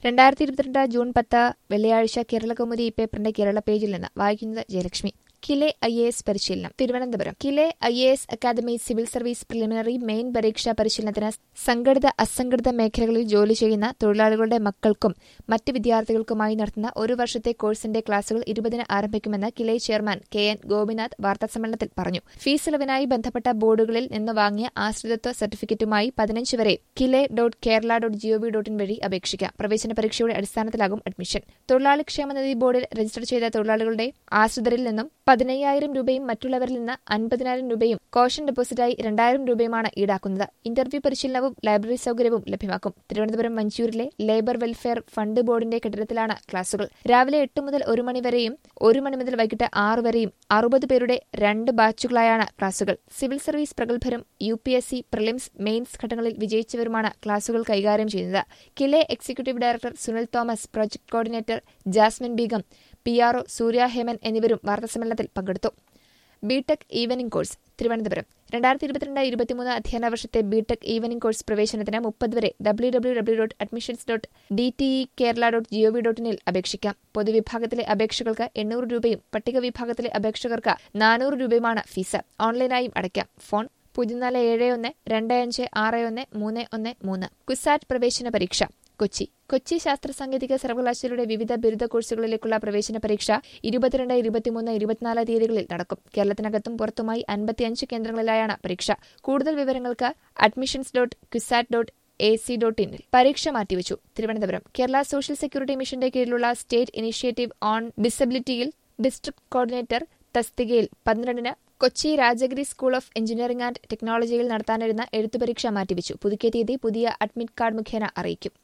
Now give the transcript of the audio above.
രണ്ടായിരത്തി ഇരുപത്തിരണ്ട് ജൂൺ പത്ത് വെള്ളിയാഴ്ച കേരളകൗമുദി പേപ്പറിന്റെ കേരള പേജിൽ നിന്ന് വായിക്കുന്നത് Jayalakshmi KILE I A S പരിശീലനം Thiruvananthapuram KILE I A S academy civil service preliminary main പരീക്ഷാ പരിശീലനത്തിന് സംഘടിത അസംഘടിത മേഖലകളിൽ ജോലി ചെയ്യുന്ന തൊഴിലാളികളുടെ മക്കൾക്കും മറ്റ് വിദ്യാർത്ഥികൾക്കുമായി നടത്തുന്ന ഒരു വർഷത്തെ കോഴ്സിന്റെ ക്ലാസുകൾ ഇരുപതിന് ആരംഭിക്കുമെന്ന് KILE chairman K N Gopinath വാർത്താസമ്മേളനത്തിൽ പറഞ്ഞു ഫീസ് ഇളവിനായി ബന്ധപ്പെട്ട ബോർഡുകളിൽ നിന്ന് വാങ്ങിയ ആശ്രിതത്വ സർട്ടിഫിക്കറ്റുമായി പതിനഞ്ച് വരെ KILE dot Kerala dot gov dot in വഴി അപേക്ഷിക്കാം പ്രവേശന പരീക്ഷയുടെ അടിസ്ഥാനത്തിലാകും അഡ്മിഷൻ തൊഴിലാളി ക്ഷേമനിധി ബോർഡിൽ രജിസ്റ്റർ ചെയ്ത തൊഴിലാളികളുടെ ആശ്രിതരിൽ നിന്നും പതിനയ്യായിരം രൂപയും മറ്റുള്ളവരിൽ നിന്ന് അൻപതിനായിരം രൂപയും കോഷൻ ഡെപ്പോസിറ്റായി രണ്ടായിരം രൂപയുമാണ് ഈടാക്കുന്നത് ഇന്റർവ്യൂ പരിശീലനവും ലൈബ്രറി സൌകര്യവും ലഭ്യമാക്കും തിരുവനന്തപുരം മഞ്ചൂരിലെ ലേബർ വെൽഫെയർ ഫണ്ട് ബോർഡിന്റെ കെട്ടിടത്തിലാണ് ക്ലാസുകൾ രാവിലെ എട്ട് മുതൽ ഒരു മണി വരെയും ഒരു മണി മുതൽ വൈകിട്ട് ആറ് വരെയും അറുപത് പേരുടെ രണ്ട് ബാച്ചുകളായാണ് ക്ലാസുകൾ സിവിൽ സർവീസ് പ്രഗത്ഭരും U P S C prelims mains ഘട്ടങ്ങളിൽ വിജയിച്ചവരുമാണ് ക്ലാസുകൾ കൈകാര്യം ചെയ്യുന്നത് KILE executive director Sunil Thomas project coordinator Jasmine Beegum P R O Surya Heman എന്നിവരും വാർത്താസമ്മേളനത്തിൽ പങ്കെടുത്തു ബിടെക് ഈവനിംഗ് കോഴ്സ് തിരുവനന്തപുരം രണ്ടായിരത്തി ഇരുപത്തിരണ്ട് ഇരുപത്തിമൂന്ന് അധ്യയന വർഷത്തെ ബിടെക് ഈവനിംഗ് കോഴ്സ് പ്രവേശനത്തിന് മുപ്പത് വരെ W W W dot admissions dot D T E Kerala dot gov dot ഇനിൽ അപേക്ഷിക്കാം പൊതുവിഭാഗത്തിലെ അപേക്ഷകർക്ക് എണ്ണൂറ് രൂപയും പട്ടിക വിഭാഗത്തിലെ അപേക്ഷകർക്ക് നാനൂറ് രൂപയുമാണ് ഫീസ് ഓൺലൈനായും അടയ്ക്കാം ഫോൺ പൂജ്യം നാല് ഏഴ് ഒന്ന് രണ്ട് അഞ്ച് ആറ് ഒന്ന് മൂന്ന് ഒന്ന് മൂന്ന് കുസാറ്റ് പ്രവേശന പരീക്ഷ കൊച്ചി കൊച്ചി ശാസ്ത്ര സാങ്കേതിക സർവകലാശാലയുടെ വിവിധ ബിരുദ കോഴ്സുകളിലേക്കുള്ള പ്രവേശന പരീക്ഷ ഇരുപത്തിരണ്ട് ഇരുപത്തിമൂന്ന് ഇരുപത്തിനാല് തീയതികളിൽ നടക്കും കേരളത്തിനകത്തും പുറത്തുമായി അൻപത്തിയഞ്ച് കേന്ദ്രങ്ങളിലായാണ് പരീക്ഷ കൂടുതൽ വിവരങ്ങൾക്ക് admissions dot CUSAT dot A C dot ഇനിൽ പരീക്ഷ മാറ്റിവെച്ചു തിരുവനന്തപുരം കേരള സോഷ്യൽ സെക്യൂരിറ്റി മിഷന്റെ കീഴിലുള്ള സ്റ്റേറ്റ് ഇനിഷ്യേറ്റീവ് ഓൺ ഡിസബിലിറ്റിയിൽ ഡിസ്ട്രിക്ട് കോർഡിനേറ്റർ തസ്തികയിൽ പന്ത്രണ്ടിന് Kochi Rajagiri school of engineering and ടെക്നോളജിയിൽ നടത്താനിരുന്ന എഴുത്തുപരീക്ഷ മാറ്റിവെച്ചു പുതുക്കിയ തീയതി പുതിയ അഡ്മിറ്റ് കാർഡ് മുഖേന അറിയിക്കും